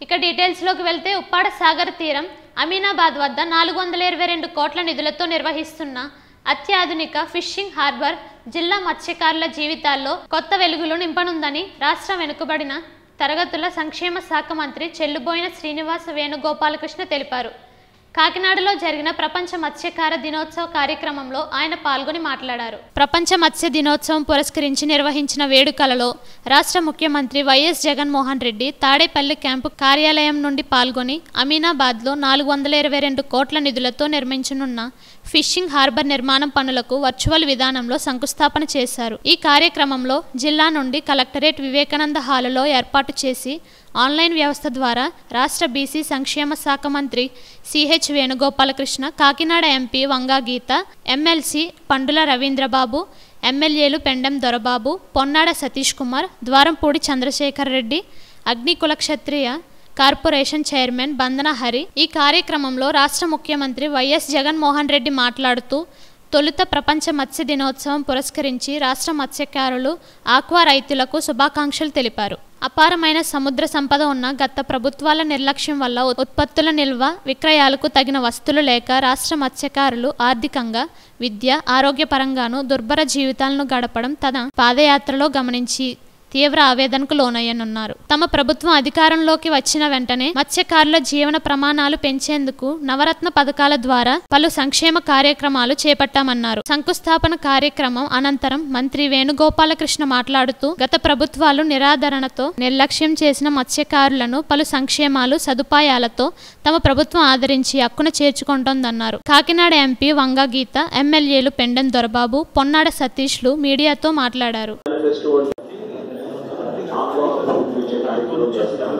ఇక డీటెయిల్స్లోకి వెళ్తే ఉప్పాడ సాగర్ తీరం అమీనాబాద్ వద్ద నాలుగు వందల ఇరవై రెండు కోట్ల నిధులతో నిర్వహిస్తున్న అత్యాధునిక ఫిషింగ్ హార్బర్ జిల్లా మత్స్యకారుల జీవితాల్లో కొత్త వెలుగులు నింపనుందని రాష్ట్ర వెనుకబడిన తరగతుల సంక్షేమ శాఖ మంత్రి చెల్లుబోయిన శ్రీనివాస వేణుగోపాలకృష్ణ తెలిపారు కాకినాడలో జరిగిన ప్రపంచ మత్స్యకార దినోత్సవ కార్యక్రమంలో ఆయన పాల్గొని మాట్లాడారు ప్రపంచ మత్స్య దినోత్సవం పురస్కరించి నిర్వహించిన వేడుకలలో రాష్ట్ర ముఖ్యమంత్రి వైఎస్ జగన్మోహన్ రెడ్డి తాడేపల్లి క్యాంపు కార్యాలయం నుండి పాల్గొని అమీనాబాద్లో నాలుగు వందల ఇరవై రెండు కోట్ల నిధులతో నిర్మించనున్న ఫిషింగ్ హార్బర్ నిర్మాణం పనులకు వర్చువల్ విధానంలో శంకుస్థాపన చేశారు ఈ కార్యక్రమంలో జిల్లా నుండి కలెక్టరేట్ వివేకానంద హాలులో ఏర్పాటు చేసి ఆన్లైన్ వ్యవస్థ ద్వారా రాష్ట్ర బీసీ సంక్షేమ శాఖ మంత్రి సిహెచ్ వేణుగోపాలకృష్ణ కాకినాడ ఎంపీ వంగా గీత ఎమ్మెల్సీ పండుల రవీంద్రబాబు ఎమ్మెల్యేలు పెండెం దొరబాబు పొన్నాడ సతీష్ కుమార్ ద్వారంపూడి చంద్రశేఖర్ రెడ్డి అగ్నికుల క్షత్రియ కార్పొరేషన్ చైర్మన్ బందన హరి ఈ కార్యక్రమంలో రాష్ట్ర ముఖ్యమంత్రి వైఎస్ జగన్మోహన్ రెడ్డి మాట్లాడుతూ తొలుత ప్రపంచ మత్స్య దినోత్సవం పురస్కరించి రాష్ట్ర మత్స్యకారులు ఆక్వా రైతులకు శుభాకాంక్షలు తెలిపారు అపారమైన సముద్ర సంపద ఉన్న గత ప్రభుత్వాల నిర్లక్ష్యం వల్ల ఉత్పత్తుల నిల్వ విక్రయాలకు తగిన వస్తువులు లేక రాష్ట్ర మత్స్యకారులు ఆర్థికంగా విద్య ఆరోగ్యపరంగాను దుర్భర జీవితాలను గడపడం తన పాదయాత్రలో గమనించి తీవ్ర ఆవేదనకు లోనయ్యనున్నారు తమ ప్రభుత్వం అధికారంలోకి వచ్చిన వెంటనే మత్స్యకారుల జీవన ప్రమాణాలు పెంచేందుకు నవరత్న పథకాల ద్వారా పలు సంక్షేమ కార్యక్రమాలు చేపట్టామన్నారు శంకుస్థాపన కార్యక్రమం అనంతరం మంత్రి వేణుగోపాలకృష్ణ మాట్లాడుతూ గత ప్రభుత్వాలు నిరాదరణతో నిర్లక్ష్యం చేసిన మత్స్యకారులను పలు సంక్షేమాలు సదుపాయాలతో తమ ప్రభుత్వం ఆదరించి హక్కున చేర్చుకుంటోందన్నారు కాకినాడ ఎంపీ వంగ గీత ఎమ్మెల్యేలు పెండెం దొరబాబు పొన్నాడ సతీష్లు మీడియాతో మాట్లాడారు ఫెస్టివల్ ఆహ్వానం ఇచ్చే కార్యక్రమం చేస్తాం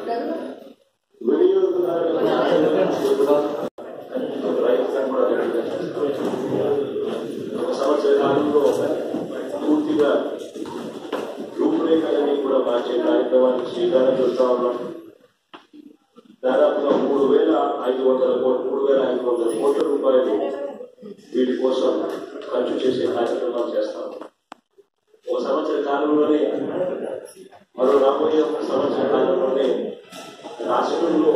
ఒక సంవత్సర కాలంలో పూర్తిగా రూపురేఖలన్నీ కూడా మార్చే కార్యక్రమానికి శ్రీకారం చుడతా ఉన్నాం దాదాపుగా మూడు వేల ఐదు వందల కోట్లు మూడు వేల ఐదు వందల కోట్ల రూపాయలు వీటి కోసం ఖర్చు చేసే కార్యక్రమాలు చేస్తాం ఒక సంవత్సర కాలంలోనే మరో రాబోయే ఒక సంవత్సర కాలంలోనే రాష్ట్రంలో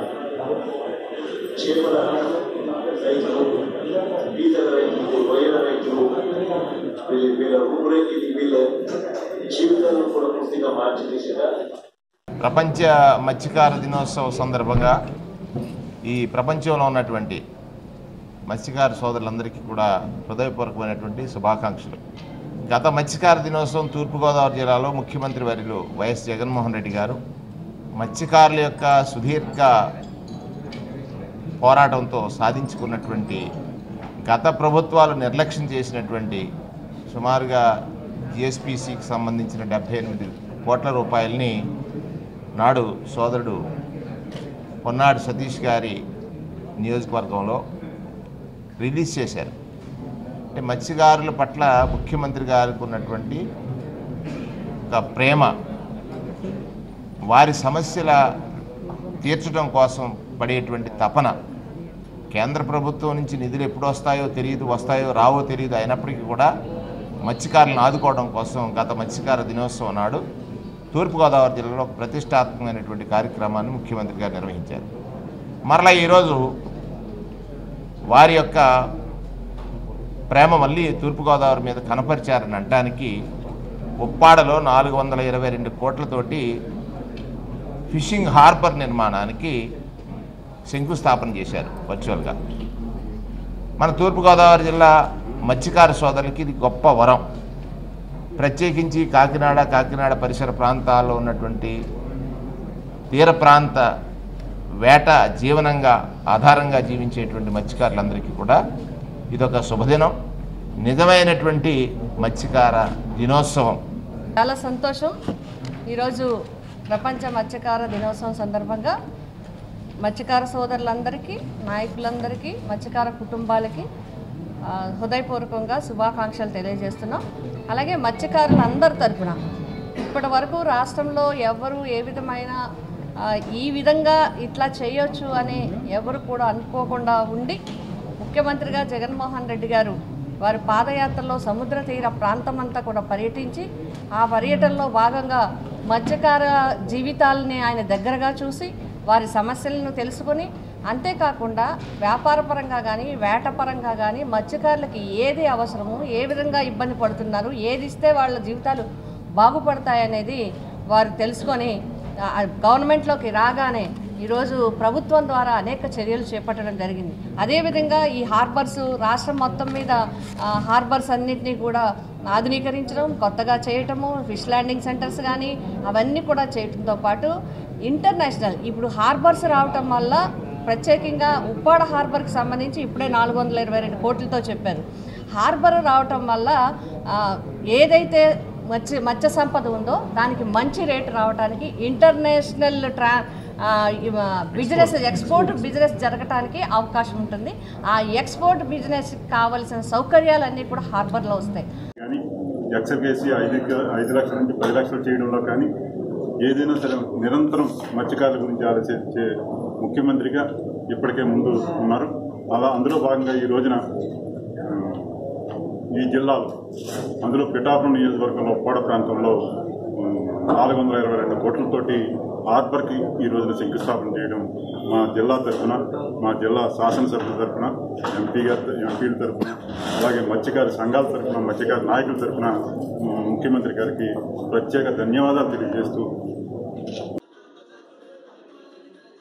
చేపల రైతులు పీతల రైతులు రొయ్యల రైతులు వీళ్ళ వీళ్ళ రూపురేఖ వీళ్ళ జీవితాలను కూడా పూర్తిగా మార్చి తీసేలా ప్రపంచ మత్స్యకార దినోత్సవం సందర్భంగా ఈ ప్రపంచంలో ఉన్నటువంటి మత్స్యకార సోదరులందరికీ కూడా హృదయపూర్వకమైనటువంటి శుభాకాంక్షలు గత మత్స్యకార దినోత్సవం తూర్పుగోదావరి జిల్లాలో ముఖ్యమంత్రి వర్యులు వైఎస్ జగన్మోహన్ రెడ్డి గారు మత్స్యకారుల యొక్క సుదీర్ఘ పోరాటంతో సాధించుకున్నటువంటి గత ప్రభుత్వాలు నిర్లక్ష్యం చేసినటువంటి సుమారుగా జిఎస్పిసికి సంబంధించిన డెబ్బై ఎనిమిది కోట్ల రూపాయలని నాడు సోదరుడు పొన్నాడు సతీష్ గారి నియోజకవర్గంలో రిలీజ్ చేశారు అంటే మత్స్యకారుల పట్ల ముఖ్యమంత్రి గారికి ఉన్నటువంటి ఒక ప్రేమ వారి సమస్యల తీర్చడం కోసం పడేటువంటి తపన కేంద్ర ప్రభుత్వం నుంచి నిధులు ఎప్పుడు వస్తాయో తెలియదు వస్తాయో రావో తెలియదు అయినప్పటికీ కూడా మత్స్యకారులను ఆదుకోవడం కోసం గత మత్స్యకార దినోత్సవం నాడు తూర్పుగోదావరి జిల్లాలో ఒక ప్రతిష్టాత్మకమైనటువంటి కార్యక్రమాన్ని ముఖ్యమంత్రి గారు నిర్వహించారు మరలా ఈరోజు వారి యొక్క ప్రేమ మళ్ళీ తూర్పుగోదావరి మీద కనపరిచారని అనడానికి ఉప్పాడలో నాలుగు వందల ఇరవై రెండు కోట్లతోటి ఫిషింగ్ హార్బర్ నిర్మాణానికి శంకుస్థాపన చేశారు వర్చువల్గా మన తూర్పుగోదావరి జిల్లా మత్స్యకార సోదరులకి ఇది గొప్ప వరం ప్రత్యేకించి కాకినాడ కాకినాడ పరిసర ప్రాంతాల్లో ఉన్నటువంటి తీర ప్రాంత వేట జీవనంగా ఆధారంగా జీవించేటువంటి మత్స్యకారులందరికీ కూడా ఇదొక శుభదినం నిజమైనటువంటి మత్స్యకార దినోత్సవం చాలా సంతోషం ఈరోజు ప్రపంచ మత్స్యకార దినోత్సవం సందర్భంగా మత్స్యకార సోదరులందరికీ నాయకులందరికీ మత్స్యకార కుటుంబాలకి ఆ, హృదయపూర్వకంగా శుభాకాంక్షలు తెలియజేస్తున్నాం అలాగే మత్స్యకారులందరి తరపున ఇప్పటి వరకు రాష్ట్రంలో ఎవరు ఏ విధమైన ఆ, ఈ విధంగా ఇట్లా చేయొచ్చు అని ఎవరు కూడా అనుకోకుండా ఉండి ముఖ్యమంత్రిగా జగన్మోహన్ రెడ్డి గారు వారి పాదయాత్రలో సముద్ర తీర ప్రాంతం అంతా కూడా పర్యటించి ఆ పర్యటనలో భాగంగా మత్స్యకార జీవితాలని ఆయన దగ్గరగా చూసి వారి సమస్యలను తెలుసుకొని అంతేకాకుండా వ్యాపారపరంగా కానీ వేటపరంగా కానీ మత్స్యకారులకి ఏది అవసరము ఏ విధంగా ఇబ్బంది పడుతున్నారు ఏది ఇస్తే వాళ్ళ జీవితాలు బాగుపడతాయనేది వారు తెలుసుకొని ఆ, గవర్నమెంట్లోకి రాగానే ఈరోజు ప్రభుత్వం ద్వారా అనేక చర్యలు చేపట్టడం జరిగింది అదేవిధంగా ఈ హార్బర్స్ రాష్ట్రం మొత్తం మీద ఆ, హార్బర్స్ అన్నింటినీ కూడా ఆధునీకరించడం కొత్తగా చేయటము ఫిష్ ల్యాండింగ్ సెంటర్స్ కానీ అవన్నీ కూడా చేయటంతో పాటు ఇంటర్నేషనల్ ఇప్పుడు హార్బర్స్ రావటం వల్ల ప్రత్యేకంగా ఉప్పాడ హార్బర్కి సంబంధించి ఇప్పుడే నాలుగు వందల ఇరవై రెండు కోట్లతో చెప్పారు హార్బర్ రావటం వల్ల ఆ, ఏదైతే మత్స్య మత్స్య సంపద ఉందో దానికి మంచి రేటు రావడానికి ఇంటర్నేషనల్ ట్రా ఆ, ఇవ- బిజినెస్ ఎక్స్పోర్ట్ బిజినెస్ జరగటానికి అవకాశం ఉంటుంది ఆ ఎక్స్పోర్ట్ బిజినెస్ కావలసిన సౌకర్యాలన్నీ కూడా హార్బర్లో వస్తాయి కానీ ఎక్సర్కేసి ఐదు ఐదు లక్షల నుంచి పది లక్షలు చేయడంలో కానీ ఏదైనా సరే నిరంతరం మత్స్యకారుల గురించి ఆలోచించే ముఖ్యమంత్రిగా ఇప్పటికే ముందు ఉన్నారు అలా అందులో భాగంగా ఈ రోజున ఆ, ఈ జిల్లాలో అందులో పిఠాపురం నియోజకవర్గంలో ఉప్పాడ ప్రాంతంలో నాలుగు వందల ఇరవై రెండు కోట్లతోటి హార్బర్కి ఈ రోజున శంకుస్థాపన చేయడం మా జిల్లా తరఫున మా జిల్లా శాసనసభ్యుల తరఫున ఎంపీ గారి ఎంపీల తరఫున అలాగే మత్స్యకార సంఘాల తరఫున మత్స్యకార నాయకుల తరఫున ముఖ్యమంత్రి గారికి ప్రత్యేక ధన్యవాదాలు తెలియజేస్తూ